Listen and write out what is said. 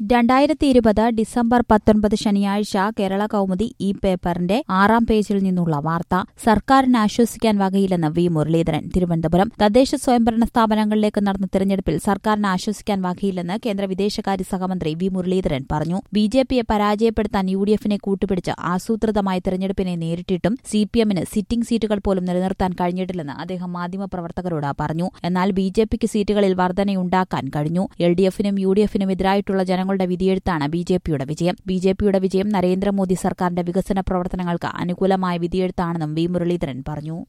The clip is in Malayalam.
രണ്ടായിരത്തി ഇരുപത് ഡിസംബർ പത്തൊൻപത് ശനിയാഴ്ച കേരള കൗമുദി ഈ പേപ്പറിന്റെ ആറാം പേജിൽ നിന്നുള്ള വാർത്ത സർക്കാരിന് ആശ്വസിക്കാൻ വകയില്ലെന്ന് വി മുരളീധരൻ തിരുവനന്തപുരം തദ്ദേശ സ്വയംഭരണ സ്ഥാപനങ്ങളിലേക്ക് നടന്ന തെരഞ്ഞെടുപ്പിൽ സർക്കാരിന് ആശ്വസിക്കാൻ വകയില്ലെന്ന് കേന്ദ്ര വിദേശകാര്യ സഹമന്ത്രി വി മുരളീധരൻ പറഞ്ഞു ബി ജെ പിയെ പരാജയപ്പെടുത്താൻ യു ഡി എഫിനെ കൂട്ടുപിടിച്ച് ആസൂത്രിതമായ തെരഞ്ഞെടുപ്പിനെ നേരിട്ടിട്ടും സി പി എമ്മിന് സിറ്റിംഗ് സീറ്റുകൾ പോലും നിലനിർത്താൻ കഴിഞ്ഞിട്ടില്ലെന്ന് അദ്ദേഹം മാധ്യമപ്രവർത്തകരോട് പറഞ്ഞു എന്നാൽ ബി ജെ പിക്ക് സീറ്റുകളിൽ വർധനയുണ്ടാക്കാൻ കഴിഞ്ഞു എൽ ഡി എഫിനും യു ഡി എഫിനും എതിരായിട്ടുള്ള ജനങ്ങളുടെ വിധിയെഴുത്താണ് ബി ജെ പിയുടെ വിജയം ബി ജെ പിയുടെ വിജയം നരേന്ദ്രമോദി സർക്കാരിന്റെ വികസന പ്രവർത്തനങ്ങൾക്ക് അനുകൂലമായ വിധിയെഴുത്താണെന്നും വി മുരളീധരൻ പറഞ്ഞു